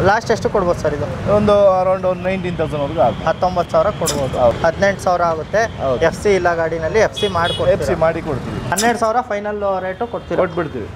Last ಎಷ್ಟು ಕೊಡ್ಬೋದು sir ಇದು ಒಂದು ಅರೌಂಡ್ ಒಂದು ನೈನ್ಟೀನ್ ತೌಸಂಡ್ವರೆಗೂ ಆಗುತ್ತೆ ಹತ್ತೊಂಬತ್ತು ಸಾವಿರ ಕೊಡ್ಬೋದು ಹೌದು. ಹದಿನೆಂಟು ಸಾವಿರ ಆಗುತ್ತೆ ಹೌದು. ಎಫ್ ಸಿ ಇಲ್ಲ ಗಾಡಿನಲ್ಲಿ ಎಫ್ ಸಿ ಎಫ್ ಸಿ ಮಾಡ್ಕೊಡ್ತೀವಿ ಮಾಡಿ ಕೊಡ್ತೀವಿ ಹನ್ನೆರಡು ಸಾವಿರ ಫೈನಲ್ ರೇಟು ಕೊಡ್ತೀವಿ ಕೊಟ್ಬಿಡ್ತೀವಿ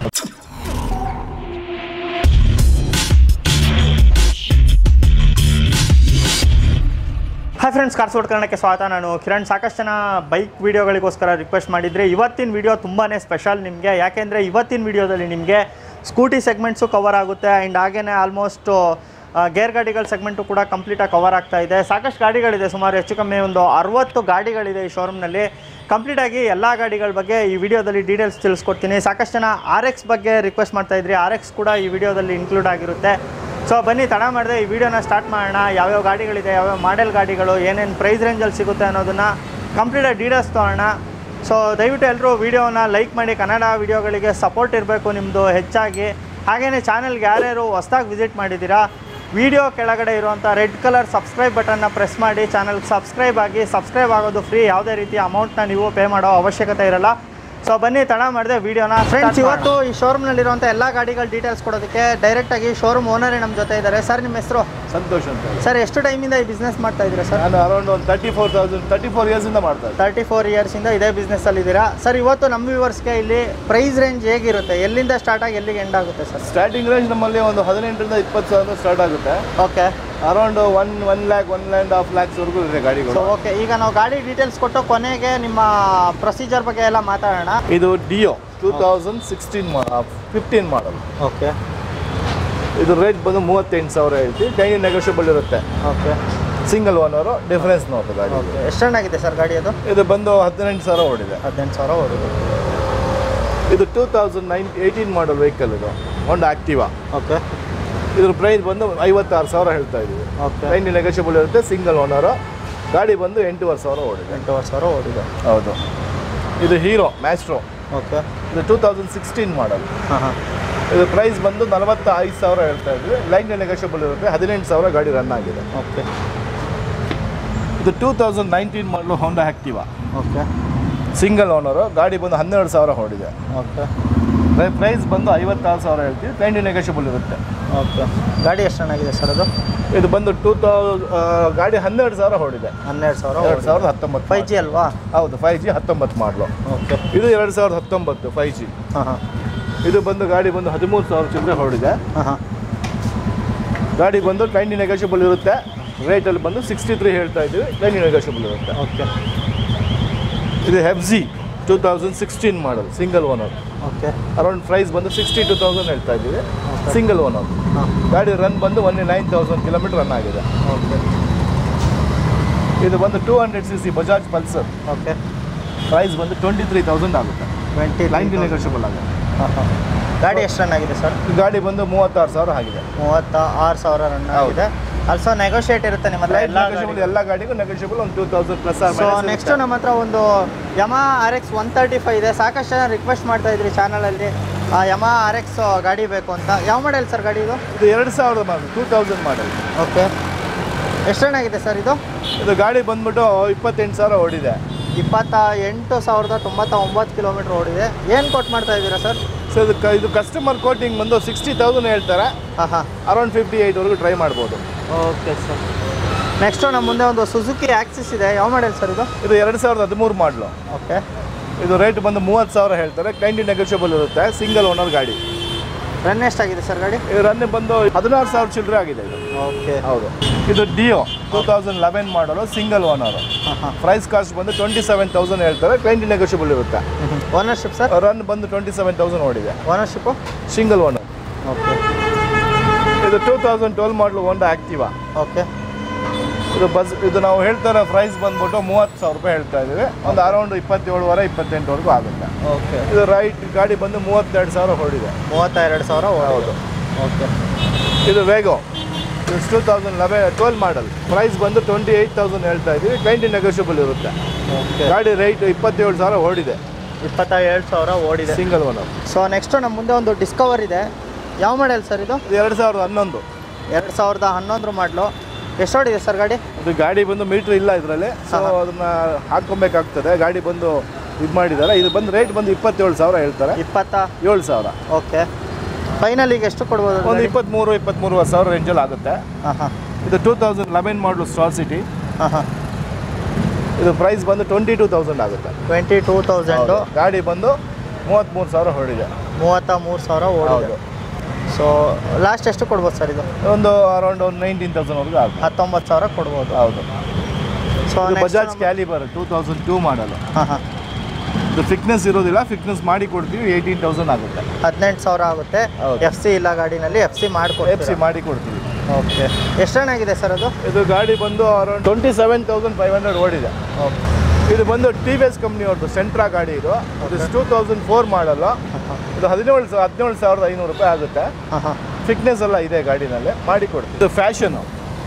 ಹಾಯ್ ಫ್ರೆಂಡ್ಸ್ ಕಾರ್ಸ್ಬೋರ್ಡ್ ಕನ್ನಡಕ್ಕೆ ಸ್ವಾಗತ ನಾನು ಕಿರಣ್ ಸಾಕಷ್ಟು ಜನ ಬೈಕ್ ವೀಡಿಯೋಗಳಿಗೋಸ್ಕರ ರಿಕ್ವೆಸ್ಟ್ ಮಾಡಿದರೆ ಇವತ್ತಿನ ವಿಡಿಯೋ ತುಂಬಾ ಸ್ಪೆಷಲ್ ನಿಮಗೆ ಯಾಕೆಂದರೆ ಇವತ್ತಿನ ವಿಡಿಯೋದಲ್ಲಿ ನಿಮಗೆ ಸ್ಕೂಟಿ ಸೆಗ್ಮೆಂಟ್ಸು ಕವರ್ ಆಗುತ್ತೆ ಆ್ಯಂಡ್ ಹಾಗೇ ಆಲ್ಮೋಸ್ಟು ಗೇರ್ ಗಾಡಿಗಳ ಸೆಗ್ಮೆಂಟು ಕೂಡ ಕಂಪ್ಲೀಟಾಗಿ ಕವರ್ ಆಗ್ತಾ ಇದೆ ಸಾಕಷ್ಟು ಗಾಡಿಗಳಿದೆ ಸುಮಾರು ಹೆಚ್ಚು ಕಮ್ಮಿ ಒಂದು ಅರವತ್ತು ಗಾಡಿಗಳಿದೆ ಈ ಶೋರೂಮ್ನಲ್ಲಿ ಕಂಪ್ಲೀಟಾಗಿ ಎಲ್ಲ ಗಾಡಿಗಳ ಬಗ್ಗೆ ಈ ವಿಡಿಯೋದಲ್ಲಿ ಡೀಟೇಲ್ಸ್ ತಿಳಿಸ್ಕೊಡ್ತೀನಿ ಸಾಕಷ್ಟು ಜನ ಆರ್ ಎಕ್ಸ್ ಬಗ್ಗೆ ರಿಕ್ವೆಸ್ಟ್ ಮಾಡ್ತಾ ಇದ್ರಿ ಆರ್ ಎಕ್ಸ್ ಕೂಡ ಈ ವಿಡಿಯೋದಲ್ಲಿ ಇನ್ಕ್ಲೂಡ್ ಆಗಿರುತ್ತೆ ಸೊ ಬನ್ನಿ ತಡ ಮಾಡಿದೆ ಈ ವಿಡಿಯೋನ ಸ್ಟಾರ್ಟ್ ಮಾಡೋಣ ಯಾವ್ಯಾವ ಗಾಡಿಗಳಿದೆ ಯಾವ್ಯಾವ ಮಾಡೆಲ್ ಗಾಡಿಗಳು ಏನೇನು ಪ್ರೈಸ್ ರೇಂಜಲ್ಲಿ ಸಿಗುತ್ತೆ ಅನ್ನೋದನ್ನು ಕಂಪ್ಲೀಟಾಗಿ ಡೀಟೇಲ್ಸ್ ತೊಗೊಳ್ಳೋಣ ಸೊ ದಯವಿಟ್ಟು ಎಲ್ಲರೂ ವಿಡಿಯೋನ ಲೈಕ್ ಮಾಡಿ ಕನ್ನಡ ವಿಡಿಯೋಗಳಿಗೆ ಸಪೋರ್ಟ್ ಇರಬೇಕು ನಿಮ್ಮದು ಹೆಚ್ಚಾಗಿ ಹಾಗೆಯೇ ಚಾನಲ್ಗೆ ಯಾರ್ಯಾರು ಹೊಸ್ದಾಗಿ ವಿಸಿಟ್ ಮಾಡಿದ್ದೀರಾ ವಿಡಿಯೋ ಕೆಳಗಡೆ ಇರುವಂಥ ರೆಡ್ ಕಲರ್ ಸಬ್ಸ್ಕ್ರೈಬ್ ಬಟನ್ನ ಪ್ರೆಸ್ ಮಾಡಿ ಚಾನಲ್ಗೆ ಸಬ್ಸ್ಕ್ರೈಬ್ ಆಗಿ ಸಬ್ಸ್ಕ್ರೈಬ್ ಆಗೋದು ಫ್ರೀ ಯಾವುದೇ ರೀತಿಯ ಅಮೌಂಟ್ನ ನೀವು ಪೇ ಮಾಡೋ ಅವಶ್ಯಕತೆ ಇರಲ್ಲ ಸೊ ಬನ್ನಿ ತಡ ಮಾಡಿದೆ ವಿಡಿಯೋನ ಫ್ರೆಂಡ್ಸ್ ಇವತ್ತು ಈ ಶೋರೂಮ್ನಲ್ಲಿರುವಂಥ ಎಲ್ಲ ಗಾಡಿಗಳ ಡೀಟೇಲ್ಸ್ ಕೊಡೋದಕ್ಕೆ ಡೈರೆಕ್ಟಾಗಿ ಶೋರೂಮ್ ಓನರೇ ನಮ್ಮ ಜೊತೆ ಇದ್ದಾರೆ ಸರ್ ನಿಮ್ಮ ಹೆಸರು ಸಂತೋಷ್ ಅಂತ ಹೇಳಿ. ಸರ್ ಎಷ್ಟು ಟೈಮಿಂದ ಈ ಬಿಸ್ನೆಸ್ ಮಾಡ್ತಾ ಇದ್ದೀರಾ ಸರ್ ನಾನು ಅರೌಂಡ್ ಒಂದು thirty four thousand thirty four ಇಯರ್ಸಿಂದ ಮಾಡ್ತಾ ಇದ್ದೆ ತರ್ಟಿ ಫೋರ್ ಇಯರ್ಸಿಂದ ಇದೇ ಬಿಸ್ನೆಸ್ಸಲ್ಲಿ ಇದ್ದೀರಾ ಸರ್ ಇವತ್ತು ನಮ್ಮ ವ್ಯೂವರ್ಸ್ಗೆ ಇಲ್ಲಿ ಪ್ರೈಸ್ ರೇಂಜ್ ಹೇಗಿರುತ್ತೆ ಎಲ್ಲಿಂದ ಸ್ಟಾರ್ಟ್ ಆಗಿ ಎಲ್ಲಿಗೆ ಎಂಡ್ ಆಗುತ್ತೆ ಸರ್ ಸ್ಟಾರ್ಟಿಂಗ್ ರೇಂಜ್ ನಮ್ಮಲ್ಲಿ ಒಂದು ಹದಿನೆಂಟರಿಂದ ಇಪ್ಪತ್ತು ಸಾವಿರ ಸ್ಟಾರ್ಟ್ ಆಗುತ್ತೆ okay around one one lakh one and half ಲ್ಯಾಕ್ಸ್ವರೆಗೂ ಇದೆ ಸೊ ಗಾಡಿಗಳು ಓಕೆ ಈಗ ನಾವು ಗಾಡಿ ಡೀಟೇಲ್ಸ್ ಕೊಟ್ಟು ಕೊನೆಗೆ ನಿಮ್ಮ ಪ್ರೊಸೀಜರ್ ಬಗ್ಗೆ ಎಲ್ಲ ಮಾತಾಡೋಣ ಇದು Dio two thousand sixteen fifteen model okay ಇದು ರೇಟ್ ಬಂದು ಮೂವತ್ತೆಂಟು ಸಾವಿರ ಹೇಳ್ತೀವಿ ಟೈನಿ ನೆಗೋಷಿಯಬಲ್ ಇರುತ್ತೆ ಓಕೆ ಸಿಂಗಲ್ ಓನರು ಡಿಫರೆನ್ಸ್ ನೋಡ್ತು ಗಾಡಿ ಓಕೆ ಎಷ್ಟು ಚೆನ್ನಾಗಿದೆ ಸರ್ ಗಾಡಿ ಅದು ಇದು ಬಂದು ಹದಿನೆಂಟು ಸಾವಿರ ಓಡಿದೆ ಹದಿನೆಂಟು ಸಾವಿರ ಓಡಿದೆ ಇದು two thousand nine eighteen model vehicle ಇದು ಒಂದು ಆಕ್ಟಿವಾ ಓಕೆ ಇದ್ರ ಪ್ರೈಸ್ ಬಂದು ಐವತ್ತಾರು ಸಾವಿರ ಹೇಳ್ತಾ ಇದ್ದೀವಿ ಓಕೆ ಟೈನಿ ನೆಗೋಷಿಯಬಲ್ ಇರುತ್ತೆ ಸಿಂಗಲ್ ಓನರು ಗಾಡಿ ಬಂದು ಎಂಟೂವರೆ ಸಾವಿರ ಓಡಿದೆ ಎಂಟೂವರೆ ಸಾವಿರ ಓಡಿದೆ ಹೌದು ಇದು ಹೀರೋ ಮ್ಯಾಸ್ಟ್ರೋ ಓಕೆ ಇದು ಟೂ ತೌಸಂಡ್ ಸಿಕ್ಸ್ಟೀನ್ ಮಾಡಲ್ ಹಾಂ ಹಾಂ ಇದು ಪ್ರೈಸ್ ಬಂದು ನಲವತ್ತ ಐದು ಸಾವಿರ ಹೇಳ್ತಾ ಇದ್ವಿ ಲೈನ್ ನೆಗೋಷಿಯಬಲ್ ಇರುತ್ತೆ ಹದಿನೆಂಟು ಸಾವಿರ ಗಾಡಿ ರನ್ ಆಗಿದೆ ಓಕೆ ಇದು two thousand nineteen model Honda Activa okay single owner ಗಾಡಿ ಬಂದು ಹನ್ನೆರಡು ಸಾವಿರ ಹೊಡಿದೆ ಓಕೆ ಪ್ರೈಸ್ ಬಂದು ಐವತ್ತಾರು ಸಾವಿರ ಹೇಳ್ತೀವಿ ಟ್ವೆಂಟಿ ನೆಗೋಷಿಯಬಲ್ ಇರುತ್ತೆ ಓಕೆ ಗಾಡಿ ಎಷ್ಟು ಚೆನ್ನಾಗಿದೆ ಸರ್ ಅದು ಇದು ಬಂದು ಟೂ ತೌ ಗಾಡಿ ಹನ್ನೆರಡು ಸಾವಿರ ಹೊಡಿದೆ ಹನ್ನೆರಡು ಸಾವಿರ ಎರಡು ಸಾವಿರದ ಹತ್ತೊಂಬತ್ತು ಫೈವ್ ಜಿ ಅಲ್ವಾ ಹೌದು ಫೈವ್ ಜಿ ಹತ್ತೊಂಬತ್ತು ಮಾಡಲು ಓಕೆ ಇದು ಎರಡು ಸಾವಿರದ ಹತ್ತೊಂಬತ್ತು ಫೈವ್ ಜಿ ಹಾಂ ಹಾಂ ಇದು ಬಂದು ಗಾಡಿ ಬಂದು ಹದಿಮೂರು ಸಾವಿರ ಚಿಲ್ಲರೆ ಹೊಡಿದೆ ಹಾಂ ಹಾಂ ಗಾಡಿ ಬಂದು ಟ್ವೆಂಟಿ ನೆಗೋಷಿಯಬಲ್ ಇರುತ್ತೆ ರೇಟಲ್ಲಿ ಬಂದು ಸಿಕ್ಸ್ಟಿ ತ್ರೀ ಹೇಳ್ತಾ ಇದ್ದೀವಿ ಟ್ವೆಂಟಿ ನೆಗೋಷಿಯಬಲ್ ಇರುತ್ತೆ ಓಕೆ ಇದು F Z two thousand sixteen model single owner okay around price ಬಂದು ಸಿಕ್ಸ್ಟಿ ಟು ತೌಸಂಡ್ ಹೇಳ್ತಾ ಇದ್ದೀವಿ Okay. ಸಿಂಗಲ್ ಓನರ್ ಹಾಂ ಗಾಡಿ ರನ್ ಬಂದು one nine thousand kilometre run ಆಗಿದೆ ಓಕೆ ಇದು ಬಂದು two hundred C C Bajaj Pulsar okay price ಬಂದು ಟ್ವೆಂಟಿ ತ್ರೀ ತೌಸಂಡ್ ಆಗುತ್ತೆ ಟ್ವೆಂಟಿ ನೈಂಟಿ ನೆಗೋಷಿಯಬಲ್ ಆಗುತ್ತೆ ಹಾಂ ಹಾಂ ಗಾಡಿ ಎಷ್ಟು ರನ್ ಆಗಿದೆ ಸರ್ ಈ ಗಾಡಿ ಬಂದು ಮೂವತ್ತಾರು ಸಾವಿರ ಆಗಿದೆ ಮೂವತ್ತ ಆರು ಸಾವಿರ ರನ್ ಆಗಿದೆ ಆಲ್ಸೋ ನೆಗೋಷಿಯೇಟ್ ಇರುತ್ತೆ ನಿಮ್ಮ ಹತ್ರ ಎಲ್ಲ ನೆಗೋಷಿಯಬಲ್ ಎಲ್ಲ ಗಾಡಿಗೂ ನೆಗೋಷಿಯಬಲ್ ಒಂದು two thousand plus so next ನಮ್ಮ ಹತ್ರ ಒಂದು Yamaha R X one thirty five ಇದೆ ಸಾಕಷ್ಟು ಜನ ರಿಕ್ವೆಸ್ಟ್ ಮಾಡ್ತಾ ಇದ್ರಿ ಚಾನಲಲ್ಲಿ ಯಮಾ ಆರ್ ಎಕ್ಸ್ ಗಾಡಿ ಬೇಕು ಅಂತ ಯಾವ ಮಾಡೆಲ್ ಸರ್ ಗಾಡಿ ಇದು ಇದು ಎರಡು ಸಾವಿರದ model two thousand model okay ಎಷ್ಟು ರನ್ ಆಗಿದೆ ಸರ್ ಇದು ಇದು ಗಾಡಿ ಬಂದ್ಬಿಟ್ಟು ಇಪ್ಪತ್ತೆಂಟು ಸಾವಿರ ಓಡಿದೆ ಇಪ್ಪತ್ತ ಎಂಟು ಸಾವಿರದ ತೊಂಬತ್ತ ಒಂಬತ್ತು ಕಿಲೋಮೀಟ್ರ್ ಓಡಿದೆ ಏನು ಕೊಟ್ಟು ಮಾಡ್ತಾ ಇದ್ದೀರಾ ಸರ್ ಸೊ ಇದು ಕ- ಇದು ಕಸ್ಟಮರ್ ಕೋಟಿಂಗ್ ಬಂದು ಸಿಕ್ಸ್ಟಿ ತೌಸಂಡ್ ಹೇಳ್ತಾರೆ ಹಾಂ ಹಾಂ ಅರೌಂಡ್ ಫಿಫ್ಟಿ ಏಯ್ಟ್ವರೆಗೂ ಟ್ರೈ ಮಾಡ್ಬೋದು ಓಕೆ ಸರ್ ನೆಕ್ಸ್ಟು ನಮ್ಮ ಮುಂದೆ ಒಂದು ಸುಜುಕಿ ಆಕ್ಸಿಸ್ ಇದೆ ಯಾವ ಮಾಡೆಲ್ ಸರ್ ಇದು ಇದು ಎರಡು ಸಾವಿರದ ಹದಿಮೂರು ಮಾಡಲು ಓಕೆ ಇದು ರೇಟ್ ಬಂದು ಮೂವತ್ತು ಸಾವಿರ ಹೇಳ್ತಾರೆ ಟ್ವೆಂಟಿ ನೆಗೋಷಿಯಬಲ್ ಇರುತ್ತೆ ಸಿಂಗಲ್ ಓನರ್ ಗಾಡಿ ರನ್ ಎಷ್ಟಾಗಿದೆ ಸರ್ ಗಾಡಿ ಇದು ರನ್ ಬಂದು ಹದಿನಾರು ಸಾವಿರ ಚಿಲ್ಲರೆ ಆಗಿದೆ ಇದು ಓಕೆ ಹೌದು ಇದು Dio two thousand eleven model single owner ಹಾಂ ಹಾಂ ಪ್ರೈಸ್ ಕಾಸ್ಟ್ ಬಂದು ಟ್ವೆಂಟಿ ಸೆವೆನ್ ತೌಸಂಡ್ ಹೇಳ್ತಾರೆ ಟ್ವೆಂಟಿ ನೆಗೋಷಿಯಬಲ್ ಇರುತ್ತೆ ಓನರ್ಶಿಪ್ ಸರ್ ರನ್ ಬಂದು ಟ್ವೆಂಟಿ ಸೆವೆನ್ ತೌಸಂಡ್ ಓಡಿದೆ ಓನರ್ಶಿಪ್ಪು ಸಿಂಗಲ್ ಓನರ್ ಓಕೆ ಇದು ಟೂ ತೌಸಂಡ್ ಟ್ವೆಲ್ ಮಾಡಲು ಒಂದು ಆಕ್ಟಿವಾ ಓಕೆ ಇದು ಬಸ್ ಇದು ನಾವು ಹೇಳ್ತಾರೆ ಪ್ರೈಸ್ ಬಂದ್ಬಿಟ್ಟು ಮೂವತ್ತು ಸಾವಿರ ರೂಪಾಯಿ ಹೇಳ್ತಾ ಇದ್ದೀವಿ ಒಂದು ಅರೌಂಡ್ ಇಪ್ಪತ್ತೇಳುವರೆ ಇಪ್ಪತ್ತೆಂಟುವರೆಗೂ ಆಗುತ್ತೆ ಓಕೆ ಇದು ರೈಟ್ ಗಾಡಿ ಬಂದು ಮೂವತ್ತೆರಡು ಸಾವಿರ ಹೊಡಿದೆ ಮೂವತ್ತೆರಡು ಸಾವಿರ ಹೌದು ಓಕೆ ಇದು ವೇಗೋ ಇದು two thousand eleven twelve model price ಬಂದು ಟ್ವೆಂಟಿ ಏಯ್ಟ್ ತೌಸಂಡ್ ಹೇಳ್ತಾ ಇದ್ದೀವಿ ಟ್ವೆಂಟಿ ನೆಗೋಷಿಯಬಲ್ ಇರುತ್ತೆ ಓಕೆ ಗಾಡಿ ರೈಟ್ ಇಪ್ಪತ್ತೇಳು ಸಾವಿರ ಓಡಿದೆ ಇಪ್ಪತ್ತ ಏಳು ಸಾವಿರ ಓಡಿದೆ ಸಿಂಗಲ್ ಓನರ್ ಸೊ ನೆಕ್ಸ್ಟು ನಮ್ಮ ಮುಂದೆ ಒಂದು ಡಿಸ್ಕವರ್ ಇದೆ ಯಾವ ಮಾಡೆಲ್ ಸರ್ ಇದು ಇದು ಎರಡು ಸಾವಿರದ ಹನ್ನೊಂದು ಎರಡು ಸಾವಿರದ ಹನ್ನೊಂದರ ಮಾಡಲು ಎಷ್ಟು ಓಡಿದೆ ಸರ್ ಗಾಡಿ ಇದು ಗಾಡಿ ಬಂದು ಮೀಟ್ರ್ ಇಲ್ಲ ಇದರಲ್ಲಿ ಸೊ ಹಾ, ಹಾ. ಅದನ್ನ ಹಾಕ್ಕೊಬೇಕಾಗ್ತದೆ ಗಾಡಿ ಬಂದು ಇದು ಮಾಡಿದ್ದಾರೆ ಇದು ಬಂದು ರೇಟ್ ಬಂದು ಇಪ್ಪತ್ತೇಳು ಸಾವಿರ ಹೇಳ್ತಾರೆ ಇಪ್ಪತ್ತ ಏಳು ಸಾವಿರ ಓಕೆ ಫೈನಲ್ ಈಗ ಎಷ್ಟು ಕೊಡ್ಬೋದು ಅದು ಒಂದು ಗಾಡಿ? ಇಪ್ಪತ್ತ್ಮೂರು ಇಪ್ಪತ್ತ್ಮೂರುವರೆ ಸಾವಿರ ರೇಂಜಲ್ಲಿ ಆಗುತ್ತೆ ಹಾಂ ಹಾಂ ಇದು two thousand eleven model Star City ಹಾಂ ಹಾಂ ಇದು ಪ್ರೈಸ್ ಬಂದು ಟ್ವೆಂಟಿ ಟೂ ತೌಸಂಡ್ ಆಗುತ್ತೆ ಟ್ವೆಂಟಿ ಟೂ ತೌಸಂಡು ಹೌದು. ಗಾಡಿ ಬಂದು ಮೂವತ್ತ್ಮೂರು ಸಾವಿರ ಹೊರಡಿದೆ ಮೂವತ್ತ ಮೂರು ಸಾವಿರ ಓಡಿದೆ ಹೌದು ಸೊ ಲಾಸ್ಟ್ ಎಷ್ಟು ಕೊಡ್ಬೋದು ಸರ್ ಇದು ಒಂದು ಅರೌಂಡ್ ಒಂದು ನೈನ್ಟೀನ್ ತೌಸಂಡ್ವರೆಗೂ ಆಗುತ್ತೆ ಹತ್ತೊಂಬತ್ತು ಸಾವಿರ ಕೊಡ್ಬೋದು ಹೌದು ಸೊ ಇದು Bajaj Caliber two thousand two model ಹಾಂ ಹಾಂ ಇದು ಫಿಟ್ನೆಸ್ ಇರೋದಿಲ್ಲ ಫಿಟ್ನೆಸ್ ಮಾಡಿ ಕೊಡ್ತೀವಿ ಏಯ್ಟೀನ್ ತೌಸಂಡ್ ಆಗುತ್ತೆ ಹದಿನೆಂಟು ಸಾವಿರ ಆಗುತ್ತೆ ಹೌದು. ಎಫ್ ಸಿ ಇಲ್ಲ ಗಾಡಿನಲ್ಲಿ ಎಫ್ ಸಿ ಎಫ್ ಸಿ ಮಾಡಿಕೊಡ್ತೀವಿ ಮಾಡಿ ಕೊಡ್ತೀವಿ ಓಕೆ ಎಷ್ಟು ಚೆನ್ನಾಗಿದೆ ಸರ್ ಅದು ಇದು ಗಾಡಿ ಬಂದು around twenty seven thousand five hundred ಓಡಿದೆ ಓಕೆ ಇದು ಬಂದು ಟಿ ವಿ ಎಸ್ ಕಂಪ್ನಿಯವ್ರದ್ದು ಸೆಂಟ್ರಾ ಗಾಡಿ ಇದು ಇದು ಟೂ ತೌಸಂಡ್ ಫೋರ್ ಮಾಡಲು ಇದು ಹದಿನೇಳು ಸಾ- ಹದಿನೇಳು ಸಾವಿರದ ಐನೂರು ರೂಪಾಯಿ ಆಗುತ್ತೆ ಹಾಂ ಹಾಂ ಫಿಟ್ನೆಸ್ ಎಲ್ಲ ಇದೆ ಗಾಡಿನಲ್ಲಿ ಮಾಡಿ ಕೊಡ್ತೀವಿ ಇದು ಫ್ಯಾಷನು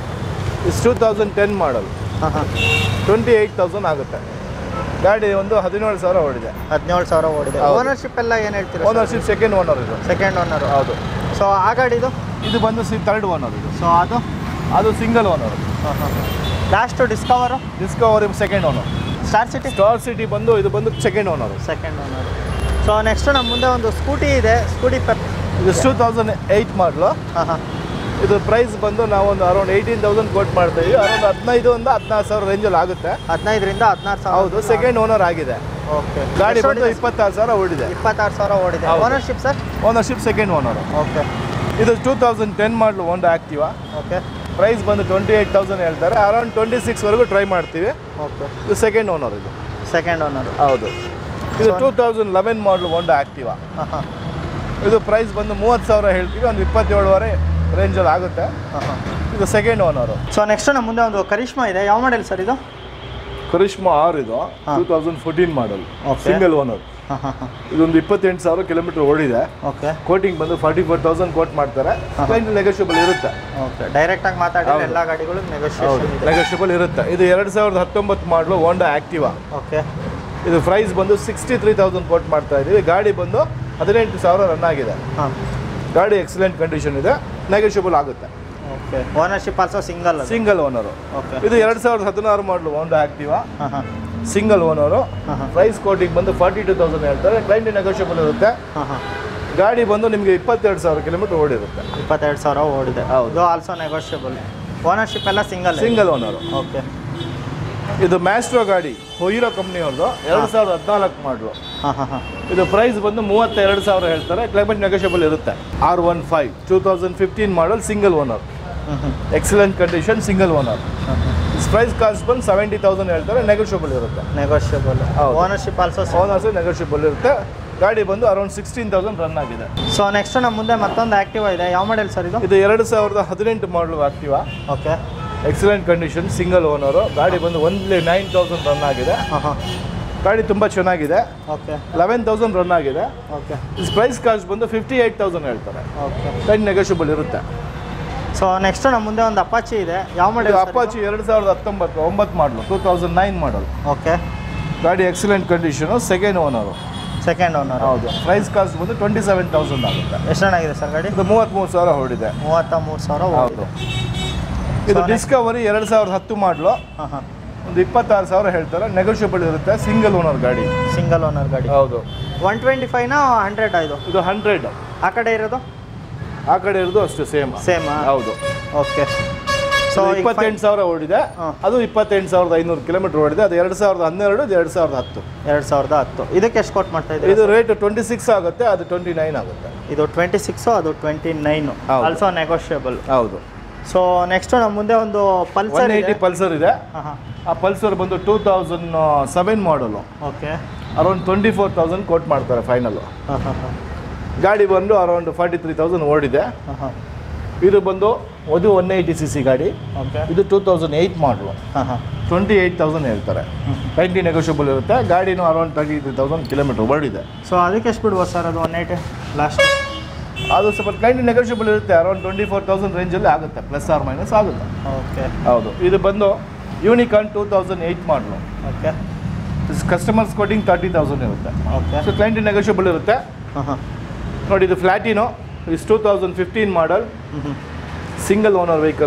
ಇದು ಟೂ ತೌಸಂಡ್ ಟೆನ್ ಮಾಡಲು ಹಾಂ ಹಾಂ ಟ್ವೆಂಟಿ ಏಯ್ಟ್ ತೌಸಂಡ್ ಆಗುತ್ತೆ ಗಾಡಿ ಒಂದು ಹದಿನೇಳು ಸಾವಿರ ಓಡಿದೆ ಹದಿನೇಳು ಸಾವಿರ ಓಡಿದೆ ಹೌದು. ಓನರ್ಶಿಪ್ ಎಲ್ಲ ಏನು ಹೇಳ್ತೀರಾ ಓನರ್ಶಿಪ್ ಸೆಕೆಂಡ್ ಓನರ್ ಇದು ಸೆಕೆಂಡ್ ಓನರು ಹೌದು ಸೊ ಆ ಗಾಡಿದು ಇದು ಬಂದು ಸಿ ಥರ್ಡ್ ಓನರ್ ಇದು ಸೊ ಅದು ಅದು ಸಿಂಗಲ್ ಓನರ್ ಹಾಂ ಹಾಂ last Discover Discovery second owner Star City Star City ಬಂದು ಇದು ಬಂದು second owner second owner so next ನಮ್ಮ ಮುಂದೆ ಒಂದು ಸ್ಕೂಟಿ ಇದೆ ಸ್ಕೂಟಿ ಪೆಪ್ ಇದು ಟೂ ತೌಸಂಡ್ ಏಯ್ಟ್ ಮಾಡಲು ಹಾಂ ಹಾಂ ಇದು ಪ್ರೈಸ್ ಬಂದು ನಾವು ಒಂದು ಅರೌಂಡ್ ಏಯ್ಟೀನ್ ತೌಸಂಡ್ ಕೊಟ್ ಮಾಡ್ತಾ ಇದೀವಿ ಅರೌಂಡ್ ಹದಿನೈದು ಒಂದು ಹದಿನಾರು ಸಾವಿರ ರೇಂಜಲ್ಲಿ ಆಗುತ್ತೆ ಹದಿನೈದರಿಂದ ಹದಿನಾರು ಸಾವಿರ ಹೌದು ಸೆಕೆಂಡ್ ಓನರ್ ಆಗಿದೆ ಓಕೆ ಗಾಡಿ ಬಂದು ಇಪ್ಪತ್ತಾರು ಸಾವಿರ ಓಡಿದೆ ಇಪ್ಪತ್ತಾರು ಸಾವಿರ ಓಡಿದೆ ಹೌದು. Ownership sir ownership second owner okay ಇದು ಟೂ ತೌಸಂಡ್ ಟೆನ್ ಮಾಡಲು ಒಂದು ಆಕ್ಟಿವಾ ಓಕೆ ಪ್ರೈಸ್ ಬಂದು ಟ್ವೆಂಟಿ ಏಯ್ಟ್ ತೌಸಂಡ್ ಹೇಳ್ತಾರೆ ಅರೌಂಡ್ ಟ್ವೆಂಟಿ ಸಿಕ್ಸ್ವರೆಗೂ ಟ್ರೈ ಮಾಡ್ತೀವಿ ಓಕೆ ಇದು ಸೆಕೆಂಡ್ ಓನರ್ ಇದು ಸೆಕೆಂಡ್ ಓನರು ಹೌದು ಇದು So- ಟೂ ತೌಸಂಡ್ ಲೆವೆನ್ ಮಾಡಲು ಒಂದು ಆಕ್ಟಿವಾ ಹಾಂ ಹಾಂ ಇದು ಪ್ರೈಸ್ ಬಂದು ಮೂವತ್ತು ಸಾವಿರ ಹೇಳ್ತೀವಿ ಒಂದು ಇಪ್ಪತ್ತೇಳುವರೆ ರೇಂಜಲ್ಲಿ ಆಗುತ್ತೆ ಹಾಂ ಹಾಂ ಇದು ಸೆಕೆಂಡ್ ಓನರು ಸೊ ನೆಕ್ಸ್ಟ್ ನಮ್ಮ ಮುಂದೆ ಒಂದು ಕರಿಷ್ಮಾ ಇದೆ ಯಾವ ಮಾಡೆಲ್ ಸರ್ ಇದು ಕರಿಷ್ಮಾ ಆರ್ ಇದು ಹಾ. Two thousand fourteen model Okay. Single owner ಹಾಂ ಹಾಂ ಹಾಂ ಇದೊಂದು ಇಪ್ಪತ್ತೆಂಟು ಸಾವಿರ ಕಿಲೋಮೀಟರ್ ಓಡಿದೆ ಓಕೆ ಕೋಟಿಂಗ್ ಬಂದು ಫಾರ್ಟಿ ಫೋರ್ ತೌಸಂಡ್ ಕೋಟ್ ಮಾಡ್ತಾರೆ ಹಾ. ಕ್ಲೈಂಟ್ ನೆಗೋಷಿಯಬಲ್ ಇರುತ್ತೆ ಓಕೆ ಡೈರೆಕ್ಟಾಗಿ ಮಾತಾಡಿದ್ರೆ ಹೌದು. ಎಲ್ಲ ಗಾಡಿಗಳು ಹೌದು ನೆಗೋಷಿಯೇಷನ್ ಇದೆ ನೆಗೋಷಿಯಬಲ್ ಇರುತ್ತೆ ಇದು ಎರಡು ಸಾವಿರದ ಹತ್ತೊಂಬತ್ತು ಮಾಡಲು ಹೋಂಡಾ ಆಕ್ಟಿವಾ ಓಕೆ ಇದು ಪ್ರೈಸ್ ಬಂದು ಸಿಕ್ಸ್ಟಿ ತ್ರೀ ತೌಸಂಡ್ ಕೋಟ್ ಮಾಡ್ತಾ ಇದ್ದೀವಿ ಗಾಡಿ ಬಂದು ಹದಿನೆಂಟು ಸಾವಿರ ರನ್ ಆಗಿದೆ ಹಾಂ ಗಾಡಿ ಎಕ್ಸಲೆಂಟ್ ಕಂಡೀಷನ್ ಇದೆ ನೆಗೋಷಿಯಬಲ್ ಆಗುತ್ತೆ okay ownership also single single owner okay ಇದು ಎರಡು ಸಾವಿರದ ಹದಿನಾರು ಮಾಡಲು ಹೋಂಡಾ ಆಕ್ಟಿವಾ ಹಾಂ ಹಾಂ ಸಿಂಗಲ್ ಓನರು ಹಾಂ ಹಾಂ ಪ್ರೈಸ್ ಕೋಟಿಂಗ್ ಬಂದು ಫಾರ್ಟಿ ಟು ತೌಸಂಡ್ ಹೇಳ್ತಾರೆ ಕ್ಲೈಂಟ್ ನೆಗೋಷಿಯಬಲ್ ಇರುತ್ತೆ ಹಾಂ ಹಾಂ ಗಾಡಿ ಬಂದು ನಿಮಗೆ ಇಪ್ಪತ್ತೆರಡು ಸಾವಿರ ಕಿಲೋಮೀಟರ್ ಓಡಿರುತ್ತೆ ಇಪ್ಪತ್ತೆರಡು ಸಾವಿರ ಓಡಿದೆ ಹೌದು. ಇದು ಆಲ್ಸೋ ನೆಗೋಷಿಯಬಲ್ ಓನರ್ಶಿಪ್ ಎಲ್ಲ ಸಿಂಗಲ್ ಸಿಂಗಲ್ ಓನರು ಓಕೆ ಇದು ಮ್ಯಾಸ್ಟ್ರೋ ಗಾಡಿ ಹೊಯ್ರೋ ಕಂಪ್ನಿಯವ್ರದ್ದು ಎರಡು ಸಾವಿರದ ಹದಿನಾಲ್ಕು ಮಾಡಲು ಹಾಂ ಹಾಂ ಹಾಂ ಇದು ಪ್ರೈಸ್ ಬಂದು ಮೂವತ್ತೆರಡು ಸಾವಿರ ಹೇಳ್ತಾರೆ ಕ್ಲೈಮೇಟ್ ನೆಗೋಷಿಯಬಲ್ ಇರುತ್ತೆ R one five two thousand fifteen model single owner ಹ್ಞೂ ಹ್ಞೂ excellent condition single owner price cost ಬಂದು ಸೆವೆಂಟಿ ತೌಸಂಡ್ ಹೇಳ್ತಾರೆ ನೆಗೋಷಿಯಬಲ್ ಇರುತ್ತೆ ನೆಗೋಷಿಯಬಲ್ ಹೌದು. ಓನರ್ಶಿಪ್ ಆಲ್ಸೋ ಓನರ್ಸ್ ನೆಗೋಷಿಯಬಲ್ ಇರುತ್ತೆ ಗಾಡಿ ಬಂದು ಅರೌಂಡ್ ಸಿಕ್ಸ್ಟೀನ್ ತೌಸಂಡ್ ರನ್ ಆಗಿದೆ ಸೊ ನೆಕ್ಸ್ಟ್ ನಮ್ಮ ಮುಂದೆ ಮತ್ತೊಂದು ಆ್ಯಕ್ಟಿವ್ ಇದೆ ಯಾವ ಮಾಡೆಲ್ ಸರ್ ಇದು ಇದು ಎರಡು ಸಾವಿರದ ಹದಿನೆಂಟು ಮಾಡಲು ಆಗ್ತೀವ okay excellent condition single owner ಗಾಡಿ ಬಂದು ಒನ್ಲಿ ನೈನ್ ತೌಸಂಡ್ ರನ್ ಆಗಿದೆ ಹಾಂ ಹಾಂ ಗಾಡಿ ತುಂಬ ಚೆನ್ನಾಗಿದೆ ಓಕೆ ಲೆವೆನ್ ತೌಸಂಡ್ ರನ್ ಆಗಿದೆ ಓಕೆ ಇಸ್ ಪ್ರೈಸ್ ಕಾಸ್ಟ್ ಬಂದು ಫಿಫ್ಟಿ ಏಯ್ಟ್ ತೌಸಂಡ್ ಹೇಳ್ತಾರೆ ಓಕೆ ಟೆನ್ ನೆಗೋಷಿಯಬಲ್ ಇರುತ್ತೆ ಸೊ ನೆಕ್ಸ್ಟ್ ನಮ್ಮ ಮುಂದೆ ಒಂದು ಅಪಾಚಿ ಇದೆ ಯಾವ ಇದು ಮಾಡೆಲ್ ಅಪಾಚಿ ಎರಡು ಸಾವಿರದ ಹತ್ತೊಂಬತ್ತು ಒಂಬತ್ತು model two thousand nine model okay ಗಾಡಿ excellent condition second owner second owner ಹೌದು ಪ್ರೈಸ್ ಕಾಸ್ಟ್ ಬಂದು ಟ್ವೆಂಟಿ ಸೆವೆನ್ ತೌಸಂಡ್ ಆಗುತ್ತೆ ಎಷ್ಟು ಚೆನ್ನಾಗಿದೆ ಸರ್ ಗಾಡಿ ಇದು ಮೂವತ್ತ್ಮೂರು ಸಾವಿರ ಹೊರಡಿದೆ ಮೂವತ್ತ ಮೂರು ಸಾವಿರ ಹೌದು ಇದು So, ಡಿಸ್ಕವರಿ ಎರಡು ಸಾವಿರದ ಹತ್ತು ಮಾಡಲು ಹಾಂ ಹಾಂ ಒಂದು ಇಪ್ಪತ್ತಾರು ಸಾವಿರ ಹೇಳ್ತಾರೆ ನೆಗೋಷಿಯಬಲ್ ಇರುತ್ತೆ ಸಿಂಗಲ್ ಓನರ್ ಗಾಡಿ ಸಿಂಗಲ್ ಓನರ್ ಗಾಡಿ ಹೌದು ಒನ್ ಟ್ವೆಂಟಿ ಫೈವ್ನ ಹಂಡ್ರೆಡ್ ಇದು ಇದು ಹಂಡ್ರೆಡ್ ಆ ಕಡೆ ಇರೋದು ಆ ಕಡೆ ಇರೋದು ಅಷ್ಟು ಸೇಮ್ ಸೇಮ್ ಹೌದು ಓಕೆ ಸೊ ಸೊ ಇಪ್ಪತ್ತೆಂಟು ಸಾವಿರ ಓಡಿದೆ ಹಾ. ಅದು ಇಪ್ಪತ್ತೆಂಟು ಸಾವಿರದ ಐನೂರು ಕಿಲೋಮೀಟರ್ ಓಡಿದೆ ಅದು ಎರಡು ಸಾವಿರದ ಹನ್ನೆರಡು ಇದು ಎರಡು ಸಾವಿರದ ಹತ್ತು ಎರಡು ಸಾವಿರದ ಹತ್ತು ಇದಕ್ಕೆ ಎಷ್ಟು ಕೊಟ್ಟು ಮಾಡ್ತಾ ಇದ್ದೀವಿ ಇದು ರೇಟ್ ಟ್ವೆಂಟಿ ಸಿಕ್ಸ್ ಆಗುತ್ತೆ ಅದು ಟ್ವೆಂಟಿ ನೈನ್ ಆಗುತ್ತೆ ಇದು ಟ್ವೆಂಟಿ ಸಿಕ್ಸು ಅದು ಟ್ವೆಂಟಿ ನೈನು ಹೌದು. ಆಲ್ಸೋ ನೆಗೋಷಿಯಬಲ್ ಹೌದು ಸೊ ನೆಕ್ಸ್ಟ್ ನಮ್ಮ ಮುಂದೆ ಒಂದು ಒನ್ ಪಲ್ಸರ್ ಏಯ್ಟಿ ಪಲ್ಸರ್ ಇದೆ ಹಾಂ ಹಾಂ ಆ ಪಲ್ಸರ್ ಬಂದು two thousand seven model okay around twenty four thousand quote ಮಾಡ್ತಾರೆ ಫೈನಲ್ಲು ಹಾಂ ಹಾಂ ಹಾಂ ಗಾಡಿ ಬಂದು ಅರೌಂಡ್ ಫಾರ್ಟಿ ತ್ರೀ ತೌಸಂಡ್ ಓಡಿದೆ ಹಾಂ ಹಾಂ ಇದು ಬಂದು ಅದು ಒನ್ ಏಯ್ಟಿ ಸಿ ಸಿ ಗಾಡಿ ಓಕೆ ಇದು ಟೂ ತೌಸಂಡ್ ಏಯ್ಟ್ ಮಾಡಲು ಹಾಂ ಹಾಂ ಟ್ವೆಂಟಿ ಏಯ್ಟ್ ತೌಸಂಡ್ ಹೇಳ್ತಾರೆ ಟ್ವೆಂಟಿ ನೆಗೋಷಿಯಬಲ್ ಇರುತ್ತೆ ಗಾಡಿನೂ around thirty three thousand kilometre ಓಡಿದೆ ಸೊ ಅದಕ್ಕೆ ಎಷ್ಟು ಬಿಡ್ಬೋದು ಸರ್ ಅದು ಒನ್ ಏಯ್ಟಿ ಲಾಸ್ಟ್ ಅದು ಸ್ವಲ್ಪ ಟ್ವೆಂಟಿ ನೆಗೋಷಿಯಬಲ್ ಇರುತ್ತೆ ಅರೌಂಡ್ ಟ್ವೆಂಟಿ ಫೋರ್ ತೌಸಂಡ್ ರೇಂಜಲ್ಲಿ ಆಗುತ್ತೆ ಪ್ಲಸ್ ಆರ್ ಮೈನಸ್ ಆಗುತ್ತೆ ಓಕೆ ಹೌದು ಇದು ಬಂದು Unicorn two thousand eight model okay customers quoting thirty thousand ಇರುತ್ತೆ ಓಕೆ ಸೊ ಕ್ಲೈಂಟ್ ನೆಗೋಷಿಯಬಲ್ ಇರುತ್ತೆ ಹಾಂ ಹಾಂ ನೋಡಿ ಇದು Platina is two thousand fifteen model ಹ್ಞೂ ಹ್ಞೂ ಸಿಂಗಲ್ ಓನರ್ ವೆಹಿಕಲ್ಲು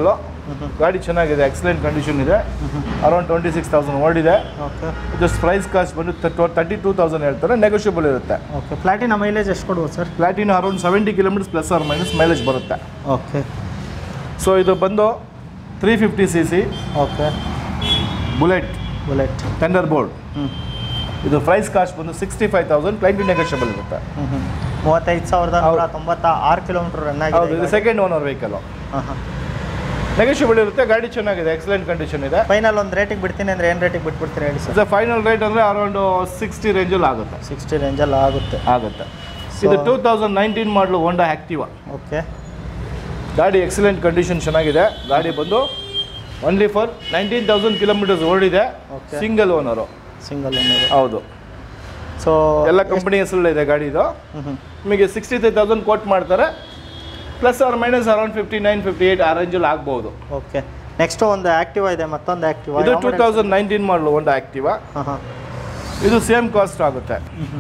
ಗಾಡಿ ಚೆನ್ನಾಗಿದೆ ಎಕ್ಸಲೆಂಟ್ ಕಂಡೀಷನ್ ಇದೆ ಅರೌಂಡ್ ಟ್ವೆಂಟಿ ಸಿಕ್ಸ್ ತೌಸಂಡ್ ಓಡಿದೆ ಓಕೆ ಇದು ಪ್ರೈಸ್ ಕಾಸ್ಟ್ ಬಂದು ತರ್ಟಿ ಟೂ ತೌಸಂಡ್ ಹೇಳ್ತಾರೆ ನೆಗೋಷಿಯಬಲ್ ಇರುತ್ತೆ ಓಕೆ ಪ್ಲಾಟಿನ ಮೈಲೇಜ್ ಎಷ್ಟು ಕೊಡ್ಬೋದು sir Platina around seventy kilometres plus or minus mileage ಬರುತ್ತೆ ಓಕೆ ಸೊ ಇದು ಬಂದು three fifty C C okay Bullet Bullet Thunderbird ಹ್ಞೂ ಇದು ಪ್ರೈಸ್ ಕಾಸ್ಟ್ ಬಂದು sixty five thousand twenty negotiable ಇರುತ್ತೆ ಹ್ಞೂ ಹ್ಞೂ ಮೂವತ್ತೈದು ಸಾವಿರದ ನೂರ ಹೌದು. ತೊಂಬತ್ತ ಆರು ಕಿಲೋಮೀಟ್ರ್ ರನ್ ಹೌದು ಇದು ಆಗಿದೆ ಸೆಕೆಂಡ್ ಓನರ್ ವೆಹಿಕಲ್ ಹಾಂ ಹಾಂ ನೆಗೋಷಿಯಬಲ್ ಇರುತ್ತೆ ಗಾಡಿ ಚೆನ್ನಾಗಿದೆ ಎಕ್ಸಲೆಂಟ್ ಕಂಡೀಷನ್ ಇದೆ ಫೈನಲ್ ಒಂದು ರೇಟಿಗೆ ಬಿಡ್ತೀನಿ ಅಂದರೆ ಏನು ರೇಟಿಗೆ ಬಿಟ್ಬಿಡ್ತೀರಿ ಹೇಳಿ ಸರ್ ಫೈನಲ್ ರೇಟ್ ಅಂದರೆ ಅರೌಂಡ್ ಸಿಕ್ಸ್ಟಿ ರೇಂಜಲ್ಲಿ ಆಗುತ್ತೆ ಸಿಕ್ಸ್ಟಿ ರೇಂಜಲ್ಲಿ ಆಗುತ್ತೆ ಆಗುತ್ತೆ ಇದು two thousand nineteen model Honda Activa okay ಗಾಡಿ ಎಕ್ಸಲೆಂಟ್ ಕಂಡೀಷನ್ ಚೆನ್ನಾಗಿದೆ ಗಾಡಿ ಬಂದು only for nineteen thousand kilometres ಓಡಿದೆ Okay. ಸಿಂಗಲ್ ಓನರು ಸಿಂಗಲ್ ಅನ್ನೋದು ಹೌದು ಸೊ ಎಲ್ಲ ಕಂಪನಿ ಹೆಸರಲ್ಲೇ ಇದೆ ಗಾಡಿ ಇದು ಹ್ಞೂ ಹ್ಞೂ ನಿಮಗೆ ಸಿಕ್ಸ್ಟಿ ತ್ರೀ ತೌಸಂಡ್ ಕೋಟ್ ಮಾಡ್ತಾರೆ plus or minus around fifty nine fifty eight ಆ ರೇಂಜಲ್ಲಿ ಆಗ್ಬೋದು ಓಕೆ ನೆಕ್ಸ್ಟ್ ಒಂದು ಆ್ಯಕ್ಟಿವಾ ಇದೆ ಮತ್ತೊಂದು ಆ್ಯಕ್ಟಿವಾ ಇದು ಟೂ ತೌಸಂಡ್ ನೈನ್ಟೀನ್ ಮಾಡಲು ಒಂದು ಆ್ಯಕ್ಟಿವಾ ಹಾಂ ಹಾಂ ಇದು ಸೇಮ್ ಕಾಸ್ಟ್ ಆಗುತ್ತೆ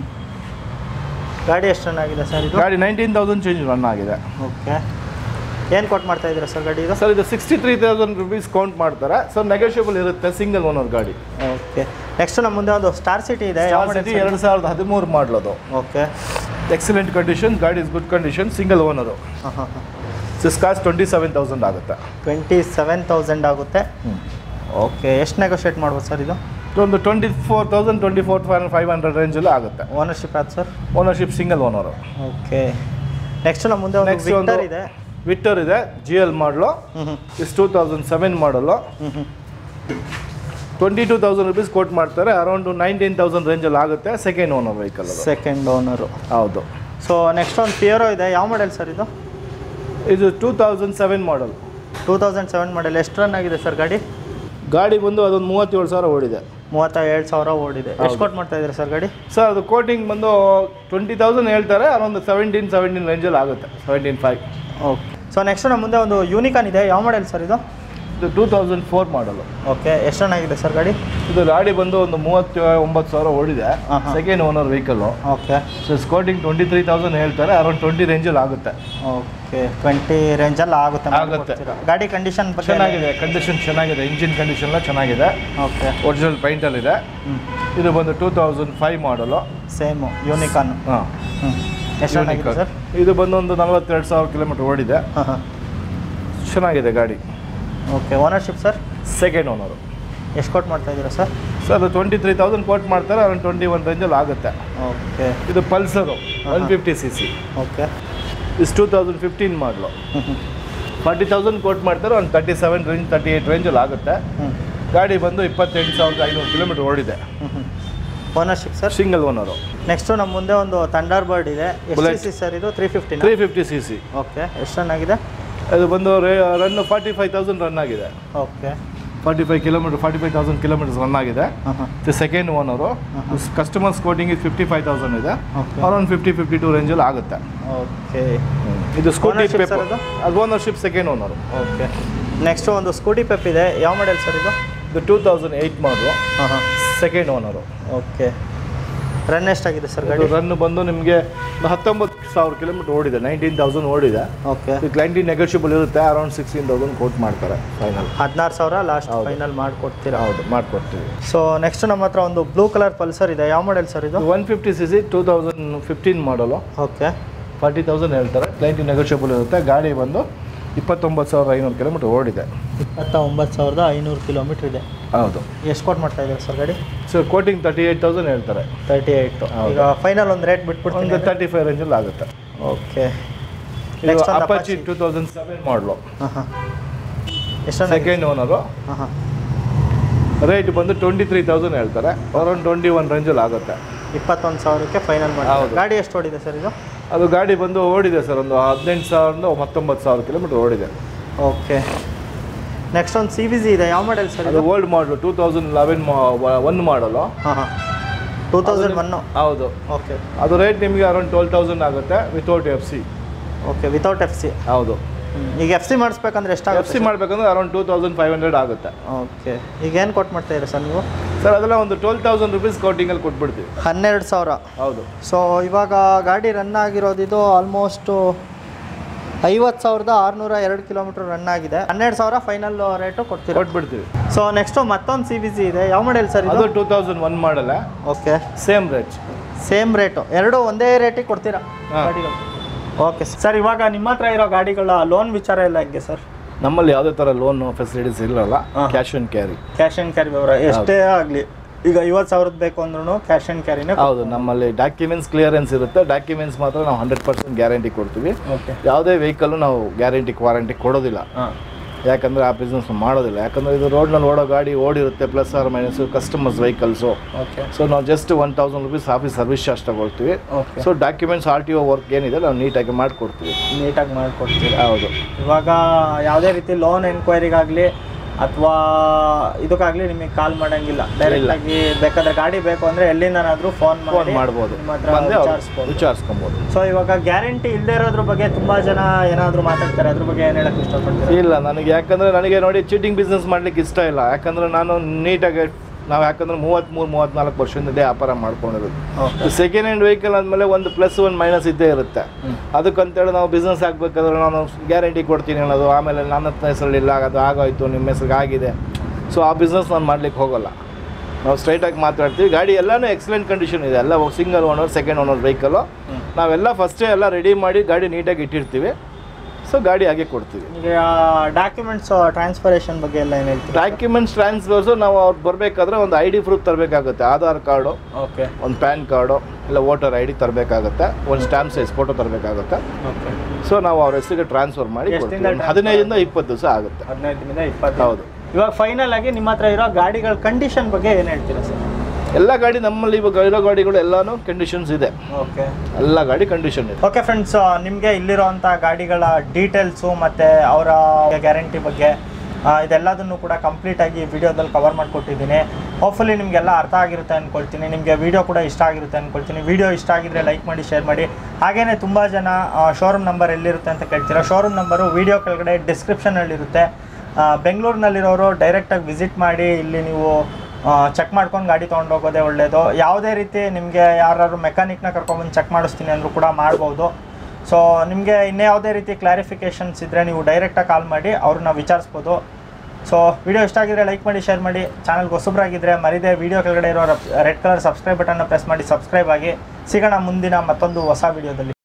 ಗಾಡಿ ಎಷ್ಟು ರನ್ ಆಗಿದೆ ಸರ್ ಇದು ಗಾಡಿ ನೈನ್ಟೀನ್ ತೌಸಂಡ್ ಚೇಂಜ್ ರನ್ ಆಗಿದೆ ಓಕೆ ಏನು ಕೊಟ್ಟು ಮಾಡ್ತಾ ಇದ್ದೀರಾ ಸರ್ ಗಾಡಿ ಇದು ಸರ್ ಇದು sixty three thousand rupees count ಮಾಡ್ತಾರೆ ಸರ್ ನೆಗೋಷಿಯಬಲ್ ಇರುತ್ತೆ ಸಿಂಗಲ್ ಓನರ್ ಗಾಡಿ ಓಕೆ ನೆಕ್ಸ್ಟ್ ನಮ್ಮ ಮುಂದೆ ಒಂದು ಸ್ಟಾರ್ ಸಿಟಿ ಇದೆ ಯಾವ ಸಿಟಿ ಎರಡು ಸಾವಿರದ ಹದಿಮೂರು ಮಾಡಲದು ಓಕೆ ಎಕ್ಸಲೆಂಟ್ ಕಂಡೀಷನ್ ಗಾಡಿ is good condition single owner ಹಾಂ ಹಾಂ ಹಾಂ ಸಿಸ್ ಕಾಸ್ಟ್ ಟ್ವೆಂಟಿ ಸೆವೆನ್ ತೌಸಂಡ್ ಆಗುತ್ತೆ ಟ್ವೆಂಟಿ ಸೆವೆನ್ ತೌಸಂಡ್ ಆಗುತ್ತೆ ಓಕೆ ಎಷ್ಟು ನೆಗೋಷಿಯೇಟ್ ಮಾಡ್ಬೋದು ಸರ್ ಇದು ಒಂದು twenty four thousand twenty four five hundred ರೇಂಜಲ್ಲಿ ಆಗುತ್ತೆ ಓನರ್ಶಿಪ್ ಆಯ್ತು sir ownership single owner okay next ನಮ್ಮ ಮುಂದೆ ಒಂದು ನೆಕ್ಸ್ಟ್ ಒಂದು ವಿಕ್ಟರ್ ಇದೆ ವಿಕ್ಟರ್ ಇದೆ ಜಿ ಎಲ್ ಮಾಡಲು ಹ್ಞೂ ಹ್ಞೂ is two thousand seven model ಹ್ಞೂ ಹ್ಞೂ twenty two thousand rupees quote ಮಾಡ್ತಾರೆ ಅರೌಂಡ್ ನೈನ್ಟೀನ್ ತೌಸಂಡ್ ರೇಂಜಲ್ಲಿ ಆಗುತ್ತೆ ಸೆಕೆಂಡ್ ಓನರ್ ವೆಹಿಕಲ್ ಅದು ಸೆಕೆಂಡ್ ಓನರು ಹೌದು ಸೊ ನೆಕ್ಸ್ಟ್ ಒಂದು ಪಿಯರೋ ಇದೆ ಯಾವ ಮಾಡೆಲ್ ಸರ್ ಇದು ಇದು two thousand seven model two thousand seven model ಎಷ್ಟು ರನ್ ಆಗಿದೆ ಸರ್ ಗಾಡಿ ಗಾಡಿ ಬಂದು ಅದೊಂದು ಮೂವತ್ತೇಳು ಸಾವಿರ ಓಡಿದೆ ಮೂವತ್ತ ಏಳು ಸಾವಿರ ಓಡಿದೆ ಎಷ್ಟು ಕೊಟ್ಟು ಮಾಡ್ತಾ ಇದ್ದೀರಾ ಸರ್ ಗಾಡಿ ಸರ್ ಅದು ಕೋಟಿಂಗ್ ಬಂದು ಟ್ವೆಂಟಿ ತೌಸಂಡ್ ಹೇಳ್ತಾರೆ ಅರೌಂಡ್ ಸೆವೆಂಟೀನ್ ಸೆವೆಂಟೀನ್ ರೇಂಜಲ್ಲಿ ಆಗುತ್ತೆ seventeen five okay so next ನಮ್ಮ ಮುಂದೆ ಒಂದು ಯೂನಿಕಾನ್ ಇದೆ ಯಾವ ಮಾಡೆಲ್ ಸರ್ ಇದು ಇದು two thousand four model okay ಎಷ್ಟು ರನ್ ಆಗಿದೆ ಸರ್ ಗಾಡಿ ಇದು ಗಾಡಿ ಬಂದು ಒಂದು ಮೂವತ್ತ ಒಂಬತ್ತು ಸಾವಿರ ಓಡಿದೆ ಹಾಂ, ಹಾಂ. Second owner vehicle okay so quoting twenty three thousand ಹೇಳ್ತಾರೆ ಅರೌಂಡ್ ಟ್ವೆಂಟಿ ರೇಂಜಲ್ಲಿ ಆಗುತ್ತೆ ಓಕೆ ಟ್ವೆಂಟಿ ರೇಂಜಲ್ಲಿ ಆಗುತ್ತೆ ಆಗುತ್ತೆ. ಮಾಡ್ಕೊಡ್ತೀರಾ? ಗಾಡಿ ಕಂಡೀಷನ್ ಬಗ್ಗೆ ಚೆನ್ನಾಗಿದೆ ಕಂಡೀಷನ್ ಚೆನ್ನಾಗಿದೆ ಇಂಜಿನ್ ಕಂಡೀಷನ್ ಎಲ್ಲ ಚೆನ್ನಾಗಿದೆ ಓಕೆ ಒರಿಜಿನಲ್ ಪೈಂಟಲ್ಲಿದೆ ಹ್ಞೂ ಇದು ಬಂದು two thousand five model same Unicorn ಹಾಂ ಹ್ಞೂ ಎಷ್ಟು ರನ್ ಆಗಿದೆ ಸರ್ ಇದು ಬಂದು ಒಂದು ನಲವತ್ತೆರಡು ಸಾವಿರ ಕಿಲೋಮೀಟರ್ ಓಡಿದೆ ಹಾಂ ಹಾಂ ಚೆನ್ನಾಗಿದೆ ಗಾಡಿ okay ownership sir second owner ಎಷ್ಟು ಕೊಟ್ಟು ಮಾಡ್ತಾ ಇದ್ದೀರಾ ಸರ್ ಸರ್ ಅದು ಟ್ವೆಂಟಿ ತ್ರೀ ತೌಸಂಡ್ ಕೋಟ್ ಮಾಡ್ತಾರೆ ಅರೌಂಡ್ ಟ್ವೆಂಟಿ ಒನ್ ರೇಂಜಲ್ಲಿ ಆಗುತ್ತೆ ಓಕೆ ಇದು Pulsar one fifty C C okay is two thousand fifteen model ಹ್ಞೂ ಹ್ಞೂ ಫಾರ್ಟಿ ತೌಸಂಡ್ ಕೋಟ್ ಮಾಡ್ತಾರೆ ಒಂದು thirty seven range thirty eight ರೇಂಜಲ್ಲಿ ಆಗುತ್ತೆ ಹ್ಞೂ ಗಾಡಿ ಬಂದು ಇಪ್ಪತ್ತೆಂಟು ಸಾವಿರದ ಐನೂರು ಕಿಲೋಮೀಟರ್ ಓಡಿದೆ ಹ್ಞೂ ಹ್ಞೂ ownership sir single owner next ನಮ್ಮ ಮುಂದೆ ಒಂದು ಥಂಡರ್ ಬರ್ಡ್ ಇದೆ ಎಷ್ಟು Bullet. ಸಿ ಸರ್ ಇದು ತ್ರೀ ಫಿಫ್ಟಿನ three fifty C C okay ಎಷ್ಟು ರನ್ ಆಗಿದೆ ಅದು ಬಂದು run forty five thousand run ಆಗಿದೆ okay forty five kilometre forty five thousand kilometres run ಆಗಿದೆ ಹಾಂ ಹಾಂ ಇದು ಸೆಕೆಂಡ್ ಓನರು ಕಸ್ಟಮರ್ಸ್ ಕೋಟಿಂಗ್ ಇದು ಫಿಫ್ಟಿ ಫೈವ್ ತೌಸಂಡ್ ಇದೆ Okay. Around fifty fifty two ರೇಂಜಲ್ಲಿ ಆಗುತ್ತೆ ಓಕೆ ಇದು ಸ್ಕೂಟಿ Ownership ಪೇಪರ್ sir ಅದು? ಅದು ownership second owner okay next ಒಂದು ಸ್ಕೂಟಿ ಪೆಪ್ ಇದೆ ಯಾವ ಮಾಡೆಲ್ ಸರ್ ಇದು ಇದು ಟೂ ತೌಸಂಡ್ ಏಯ್ಟ್ ಮಾಡಲು ಹಾಂ ಹಾಂ ಸೆಕೆಂಡ್ ಓನರು ಓಕೆ ರನ್ ಎಷ್ಟಾಗಿದೆ ಸರ್ ಗಾಡಿ ರನ್ ಬಂದು ನಿಮಗೆ ಹತ್ತೊಂಬತ್ತು ಸಾವಿರ ಕಿಲೋಮೀಟರ್ ಓಡಿದೆ ನೈನ್ಟೀನ್ ತೌಸಂಡ್ ಓಡಿದೆ ಓಕೆ ಇದು ಕ್ಲೈಂಟಿ ನೆಗೋಷಿಯಬಲ್ ಇರುತ್ತೆ ಅರೌಂಡ್ ಸಿಕ್ಸ್ಟೀನ್ ತೌಸಂಡ್ ಕೋಟ್ ಮಾಡ್ತಾರೆ ಫೈನಲ್ ಹದಿನಾರು ಸಾವಿರ ಲಾಸ್ಟ್ ಹೌದು. ಫೈನಲ್ ಮಾಡಿಕೊಡ್ತೀರಾ ಹೌದು ಮಾಡ್ಕೊಡ್ತೀವಿ ಸೊ ನೆಕ್ಸ್ಟ್ ನಮ್ಮ ಹತ್ರ ಒಂದು ಬ್ಲೂ ಕಲರ್ ಪಲ್ಸರ್ ಇದೆ ಯಾವ ಮಾಡೆಲ್ ಸರ್ ಇದು one fifty C C two thousand fifteen model okay forty thousand ಹೇಳ್ತಾರೆ ಕ್ಲೈಂಟಿ ನೆಗೋಷಿಯಬಲ್ ಇರುತ್ತೆ ಗಾಡಿ ಬಂದು ಇಪ್ಪತ್ತೊಂಬತ್ತು ಸಾವಿರದ ಐನೂರು ಕಿಲೋಮೀಟರ್ ಓಡಿದೆ ಇಪ್ಪತ್ತ ಒಂಬತ್ತು ಸಾವಿರದ ಐನೂರು ಕಿಲೋಮೀಟ್ರ್ ಇದೆ ಹೌದು ಎಷ್ಟು ಕೊಟ್ಟು ಮಾಡ್ತಾ ಇದ್ದಾರೆ ಸರ್ ಗಾಡಿ so quoting thirty eight thousand ಹೇಳ್ತಾರೆ ತರ್ಟಿ ಏಯ್ಟು ಹೌದು. ಈಗ ಫೈನಲ್ ಒಂದು ರೇಟ್ ಒಂದು ಬಿಟ್ಬಿಡ್ತೀನಿ ತರ್ಟಿ ಫೈವ್ ರೇಂಜಲ್ಲಿ ಆಗುತ್ತೆ ಓಕೆ ಇದು ನೆಕ್ಸ್ಟ್ ಒಂದು ಅಪಾಚಿ ಟೂ ತೌಸಂಡ್ ಸೆವೆನ್ ಮಾಡಲು ಹಾಂ ಹಾಂ ಎಷ್ಟು ಸೆಕೆಂಡ್ ಓನರು ಹಾಂ ಹಾಂ ರೇಟ್ ಬಂದು ಟ್ವೆಂಟಿ ತ್ರೀ ತೌಸಂಡ್ ಹೇಳ್ತಾರೆ ಅರೌಂಡ್ ಟ್ವೆಂಟಿ ಒನ್ ರೇಂಜಲ್ಲಿ ಆಗುತ್ತೆ ಇಪ್ಪತ್ತೊಂದು ಸಾವಿರಕ್ಕೆ ಫೈನಲ್ ಮಾಡಿ ಹೌದು. ಗಾಡಿ ಎಷ್ಟು ಓಡಿದೆ ಸರ್ ಇದು ಅದು ಗಾಡಿ ಬಂದು ಓಡಿದೆ ಸರ್ ಒಂದು ಹದಿನೆಂಟು ಸಾವಿರದ ಹತ್ತೊಂಬತ್ತು ಸಾವಿರ ಕಿಲೋಮೀಟರ್ ಓಡಿದೆ ಓಕೆ ನೆಕ್ಸ್ಟ್ ಒಂದು ಸಿ ವಿ ಜಿ ಇದೆ ಯಾವ ಮಾಡೆಲ್ ಸರ್ ಅದು ಇದು ಓಲ್ಡ್ ಮಾಡಲು two thousand eleven one model ಹಾಂ ಹಾಂ ಟೂ ತೌಸಂಡ್ ಒನ್ನು ಹೌದು ಓಕೆ ಅದು ರೇಟ್ ನಿಮಗೆ ಅರೌಂಡ್ ಟ್ವೆಲ್ ತೌಸಂಡ್ ಆಗುತ್ತೆ without F C okay without F C ಹೌದು ಈಗ ಎಫ್ ಸಿ ಮಾಡಿಸ್ಬೇಕಂದ್ರೆ ಎಫ್ ಎಷ್ಟಾಗುತ್ತೆ ಸಿ ಮಾಡಬೇಕಂದ್ರೆ around two thousand five hundred ಆಗುತ್ತೆ ಓಕೆ ಈಗ ಏನು ಕೊಟ್ಟು ಮಾಡ್ತಾ ಇದ್ದೀರಾ ಸರ್ ನೀವು ಸರ್ ಅದೆಲ್ಲ ಒಂದು ಟ್ವೆಲ್ ತೌಸಂಡ್ ರುಪೀಸ್ ಕೌಂಟಿಂಗಲ್ಲಿ ಕೊಟ್ಬಿಡ್ತೀವಿ ಹನ್ನೆರಡು ಸಾವಿರ ಹೌದು ಸೊ ಇವಾಗ ಗಾಡಿ ರನ್ ಆಗಿರೋದಿದು ಆಲ್ಮೋಸ್ಟು ಐವತ್ತು ಸಾವಿರದ ಆರುನೂರ ಎರಡು ಕಿಲೋಮೀಟರ್ ರನ್ ಆಗಿದೆ ಹನ್ನೆರಡು ಸಾವಿರ ಫೈನಲ್ ರೇಟು ಕೊಡ್ತೀರಾ ಕೊಟ್ಬಿಡ್ತೀವಿ ಸೊ ನೆಕ್ಸ್ಟು ಮತ್ತೊಂದು ಸಿ ಬಿ ಸಿ ಇದೆ ಯಾವ ಮಾಡೆಲ್ ಸರ್ ಅದು ಇದು two thousand one model okay same rate same rate ಎರಡು ಒಂದೇ ರೇಟಿಗೆ ಕೊಡ್ತೀರಾ ಹಾ. ಗಾಡಿಗಳು ಓಕೆ ಸರ್ ಇವಾಗ ನಿಮ್ಮ ಹತ್ರ ಇರೋ ಗಾಡಿಗಳ ಲೋನ್ ವಿಚಾರ ಎಲ್ಲ ಹೆಂಗೆ ಸರ್ ನಮ್ಮಲ್ಲಿ ಯಾವುದೇ ಥರ ಲೋನ್ ಫೆಸಿಲಿಟೀಸ್ ಇರಲ್ಲ ಹಾ. Cash on carry cash and carry ವ್ಯವಹಾರ ಎಷ್ಟೇ ಆಗಲಿ ಈಗ ಐವತ್ತು ಸಾವಿರದ ಬೇಕು ಅಂದ್ರೂ ಕ್ಯಾಶ್ ಆ್ಯಂಡ್ ಕ್ಯಾರಿನೇ ಹೌದು ನಮ್ಮಲ್ಲಿ ಡಾಕ್ಯುಮೆಂಟ್ಸ್ ಕ್ಲಿಯರೆನ್ಸ್ ಇರುತ್ತೆ ಡಾಕ್ಯುಮೆಂಟ್ಸ್ ಮಾತ್ರ ನಾವು ಹಂಡ್ರೆಡ್ ಪರ್ಸೆಂಟ್ ಗ್ಯಾರಂಟಿ ಕೊಡ್ತೀವಿ ಓಕೆ ಯಾವುದೇ ವೆಹಿಕಲ್ಲು ನಾವು ಗ್ಯಾರಂಟಿ ವಾರಂಟಿ ಕೊಡೋದಿಲ್ಲ ಹಾಂ ಯಾಕಂದರೆ ಆ ಬಿಸ್ನೆಸ್ ಮಾಡೋದಿಲ್ಲ ಯಾಕಂದರೆ ಇದು ರೋಡ್ನಲ್ಲಿ ಓಡೋ ಗಾಡಿ ಓಡಿರುತ್ತೆ plus or minus customers vehicles okay so ನಾವು just one thousand rupees office service charge ತಗೊಳ್ತೀವಿ okay so documents R T O work ಏನಿದೆ ನಾವು ನೀಟಾಗಿ ಮಾಡಿಕೊಡ್ತೀವಿ ನೀಟಾಗಿ ಮಾಡಿಕೊಡ್ತೀರಾ ಹೌದು ಇವಾಗ ಯಾವುದೇ ರೀತಿ ಲೋನ್ ಎನ್ಕ್ವೈರಿಗಾಗಲಿ ಅಥವಾ ಇದಕ್ಕಾಗಲಿ ನಿಮಗೆ ಕಾಲ್ ಮಾಡಂಗಿಲ್ಲ ಡೈರೆಕ್ಟ್ ಆಗಿ ಬೇಕಾದ್ರೆ ಗಾಡಿ ಬೇಕು ಅಂದ್ರೆ ಎಲ್ಲಿಂದನಾದ್ರೂ ಫೋನ್ ಫೋನ್ ಮಾಡ್ಬೋದು ನಿಮ್ಮ ಹತ್ರ ಬಂದೆ ಅವ್ರು ವಿಚಾರಿಸ್ಬೋದು ವಿಚಾರಿಸ್ಕೊಬೋದು ಸೊ ಇವಾಗ ಗ್ಯಾರಂಟಿ ಇಲ್ಲದೆ ಇರೋದ್ರ ಬಗ್ಗೆ ತುಂಬಾ ಜನ ಏನಾದ್ರು ಮಾತಾಡ್ತಾರೆ ಅದ್ರ ಬಗ್ಗೆ ಏನು ಹೇಳಕ್ ಇಷ್ಟಪಡ್ತೀರಾ ಇಲ್ಲ ನನಗೆ ಯಾಕಂದರೆ ನನಗೆ ನೋಡಿ ಚೀಟಿಂಗ್ ಬಿಸ್ನೆಸ್ ಮಾಡ್ಲಿಕ್ಕೆ ಇಷ್ಟ ಇಲ್ಲ ಯಾಕಂದರೆ ನಾನು ನೀಟಾಗಿ ನಾವು ಯಾಕಂದರೆ ಮೂವತ್ತ್ಮೂರು ಮೂವತ್ತ್ನಾಲ್ಕು ವರ್ಷದಿಂದ ಇದೇ ವ್ಯಾಪಾರ ಮಾಡ್ಕೊಂಡಿರೋದು ಓಕೆ ಸೆಕೆಂಡ್ ಹ್ಯಾಂಡ್ ವೆಹಿಕಲ್ ಆದಮೇಲೆ ಒಂದು ಪ್ಲಸ್ ಒಂದು ಮೈನಸ್ ಇದ್ದೇ ಇರುತ್ತೆ ಅದಕ್ಕಂತೇಳಿ ನಾವು ಬಿಸ್ನೆಸ್ ಆಗಬೇಕಾದ್ರೆ ನಾನು ಗ್ಯಾರಂಟಿ ಕೊಡ್ತೀನಿ ಅನ್ನೋದು ಆಮೇಲೆ ನನ್ನ ಹತ್ರ ಹೆಸರಲ್ಲಿಲ್ಲ ಅದು ಆಗೋಯ್ತು ನಿಮ್ಮ ಹೆಸ್ರಿಗೆ ಆಗಿದೆ ಸೊ ಆ ಬಿಸ್ನೆಸ್ ನಾನು ಮಾಡ್ಲಿಕ್ಕೆ ಹೋಗಲ್ಲ ನಾವು ಸ್ಟ್ರೈಟಾಗಿ ಮಾತಾಡ್ತೀವಿ ಗಾಡಿ ಎಲ್ಲನೂ ಎಕ್ಸಲೆಂಟ್ ಕಂಡೀಷನ್ ಇದೆ ಎಲ್ಲ single owner second owner vehicle ನಾವೆಲ್ಲ ಫಸ್ಟೇ ಎಲ್ಲ ರೆಡಿ ಮಾಡಿ ಗಾಡಿ ನೀಟಾಗಿ ಇಟ್ಟಿರ್ತೀವಿ ಸೊ ಗಾಡಿ ಹಾಗೆ ಕೊಡ್ತೀವಿ ಈಗ ಡಾಕ್ಯುಮೆಂಟ್ಸ್ ಟ್ರಾನ್ಸ್ಫರೇಷನ್ ಬಗ್ಗೆ ಎಲ್ಲ ಏನು ಹೇಳ್ತೀರಾ ಡಾಕ್ಯುಮೆಂಟ್ಸ್ ಟ್ರಾನ್ಸ್ಫರ್ಸು ನಾವು ಅವ್ರು ಬರಬೇಕಾದ್ರೆ ಒಂದು ಐ ಡಿ ಪ್ರೂಫ್ ತರಬೇಕಾಗುತ್ತೆ ಆಧಾರ್ ಕಾರ್ಡು ಓಕೆ ಒಂದು ಪ್ಯಾನ್ ಕಾರ್ಡು ಇಲ್ಲ ವೋಟರ್ ಐ ಡಿ ತರಬೇಕಾಗುತ್ತೆ ಒಂದು ಸ್ಟ್ಯಾಂಪ್ ಸೈಜ್ ಫೋಟೋ ತರಬೇಕಾಗುತ್ತೆ ಓಕೆ ಸೊ ನಾವು ಅವ್ರ ಹೆಸರಿಗೆ ಟ್ರಾನ್ಸ್ಫರ್ ಮಾಡಿ ಎಷ್ಟ್ ಕೊಡ್ತೀವಿ. ದಿನದಲ್ಲಿ ಒಂದು ಹದಿನೈದರಿಂದ ಇಪ್ಪತ್ತು ದಿವಸ ಆಗುತ್ತೆ ಹದಿನೈದರಿಂದ ಇಪ್ಪತ್ತು ಹೌದು ಇವಾಗ ಫೈನಲ್ ಆಗಿ ನಿಮ್ಮ ಹತ್ರ ಇರೋ ಗಾಡಿಗಳ ಕಂಡೀಷನ್ ಬಗ್ಗೆ ಏನು ಹೇಳ್ತೀರಾ ಸರ್ ಎಲ್ಲ ಗಾಡಿ ನಮ್ಮಲ್ಲಿ ಇವಾಗ ಇರೋ ಗಾಡಿಗಳು ಎಲ್ಲಾನು ಕಂಡೀಷನ್ಸ್ ಇದೆ ಓಕೆ ಎಲ್ಲ ಗಾಡಿ ಕಂಡೀಷನ್ ಇದೆ ಓಕೆ ಫ್ರೆಂಡ್ಸ್ ನಿಮಗೆ ಇಲ್ಲಿರುವಂಥ ಗಾಡಿಗಳ ಡೀಟೇಲ್ಸು ಮತ್ತು ಅವರ ಗ್ಯಾರಂಟಿ ಬಗ್ಗೆ ಆ, ಇದೆಲ್ಲದನ್ನು ಕೂಡ ಕಂಪ್ಲೀಟಾಗಿ ವಿಡಿಯೋದಲ್ಲಿ ಕವರ್ ಮಾಡಿಕೊಟ್ಟಿದ್ದೀನಿ ಹೋಪ್ಫುಲಿ ನಿಮಗೆಲ್ಲ ಅರ್ಥ ಆಗಿರುತ್ತೆ ಅಂದ್ಕೊಳ್ತೀನಿ ನಿಮಗೆ ವಿಡಿಯೋ ಕೂಡ ಇಷ್ಟ ಆಗಿರುತ್ತೆ ಅಂದ್ಕೊಳ್ತೀನಿ ವಿಡಿಯೋ ಇಷ್ಟ ಆಗಿದ್ರೆ ಲೈಕ್ ಮಾಡಿ ಶೇರ್ ಮಾಡಿ ಹಾಗೆಯೇ ತುಂಬ ಜನ ಶೋರೂಮ್ ನಂಬರ್ ಎಲ್ಲಿರುತ್ತೆ ಅಂತ ಕೇಳ್ತೀರಾ ಶೋರೂಮ್ ನಂಬರು ವಿಡಿಯೋ ಕೆಳಗಡೆ ಡಿಸ್ಕ್ರಿಪ್ಷನಲ್ಲಿರುತ್ತೆ ಬೆಂಗಳೂರಿನಲ್ಲಿರೋರು ಡೈರೆಕ್ಟಾಗಿ ವಿಸಿಟ್ ಮಾಡಿ ಇಲ್ಲಿ ನೀವು ಚೆಕ್ ಮಾಡ್ಕೊಂಡು ಗಾಡಿ ತೊಗೊಂಡೋಗೋದೇ ಒಳ್ಳೆಯದು ಯಾವುದೇ ರೀತಿ ನಿಮಗೆ ಯಾರು ಮೆಕ್ಯಾನಿಕ್ನ ಕರ್ಕೊಂಬಂದು ಚೆಕ್ ಮಾಡಿಸ್ತೀನಿ ಅಂದರೂ ಕೂಡ ಮಾಡ್ಬೋದು ಸೊ ನಿಮಗೆ ಇನ್ನೇ ಯಾವುದೇ ರೀತಿ ಕ್ಲಾರಿಫಿಕೇಷನ್ಸ್ ಇದ್ದರೆ ನೀವು ಡೈರೆಕ್ಟಾಗಿ ಕಾಲ್ ಮಾಡಿ ಅವ್ರನ್ನ ವಿಚಾರಿಸ್ಬೋದು ಸೊ ವಿಡಿಯೋ ಇಷ್ಟ ಆಗಿದ್ರೆ ಲೈಕ್ ಮಾಡಿ ಶೇರ್ ಮಾಡಿ ಚಾನಲ್ಗೆ ಹೊಸಬ್ರಾಗಿದ್ದರೆ ಮರಿದೆ ವಿಡಿಯೋ ಕೆಳಗಡೆ ಇರೋ ರೆಡ್ ಕಲರ್ ಸಬ್ಸ್ಕ್ರೈಬ್ ಬಟನ್ನ ಪ್ರೆಸ್ ಮಾಡಿ ಸಬ್ಸ್ಕ್ರೈಬ್ ಆಗಿ ಸಿಗೋಣ ಮುಂದಿನ ಮತ್ತೊಂದು ಹೊಸ ವಿಡಿಯೋದಲ್ಲಿ